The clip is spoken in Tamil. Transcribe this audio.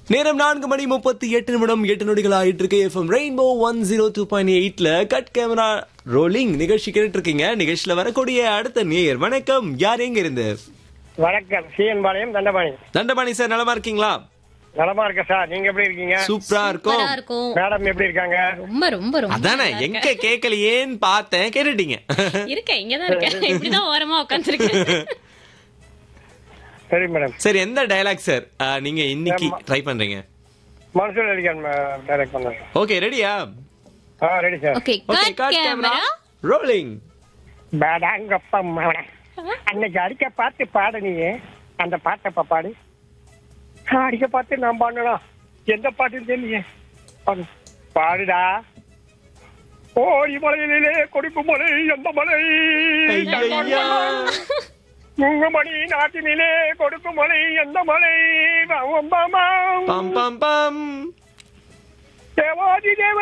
நேரம் நான்கு மணி முப்பத்தி எட்டு நிமிடம் எட்டு நொடிகள் ஆயிட்டு இருக்கு FM rainbow one zero two point எயிட்ல கட் கேமரா ரோலிங் நிகழ்ச்சி கேட்டுட்டு இருக்கீங்க நிகழ்ச்சியில வரக்கூடிய அடுத்த நேயர் வணக்கம் யார் எங்க இருந்து வணக்கம் சிஎன் பாளையம் தண்டபாணி தண்டபாணி சார் நலமா இருக்கீங்களா நலமா இருக்க சார் நீங்க எப்படி இருக்கீங்க சூப்பரா இருக்கும் சூப்பரா இருக்கும் மேடம் எப்படி இருக்காங்க ரொம்ப ரொம்ப ரொம்ப அதானே நல்லா எங்க கேட்கலையேன்னு பார்த்தேன் கேட்டுட்டீங்க இருக்கேன். இருக்கேன் இங்கதான் இருக்கேன் இப்படிதான் ஓரமா உட்காந்துருக்கேன் சரி மேடம் சரி எந்த டயலாக் சார் நீங்க இன்னைக்கு ட்ரை பண்றீங்க மனசுல இருக்கேன் டைரக்ட் பண்ணேன் ஓகே ரெடியா ஆ ready sir okay okay cut cut camera camera rolling பேடாங்கப்பா மவன அன்னைக்கு அடிக்க பார்த்து பாடு நீ அந்த பாட்டை இப்ப பாடு ஆ, அடிக்க பார்த்து நான் பாடணும் எந்த பாட்டு தெரியல பாடு. பாடுடா ஓடி மலையிலே கொடுப்பு மலை எந்த மலை ஐயா மணி நாட்டினிலே கொடுக்கும் மலை எந்த மலை பம் பம் பம் தேவாதி தேவ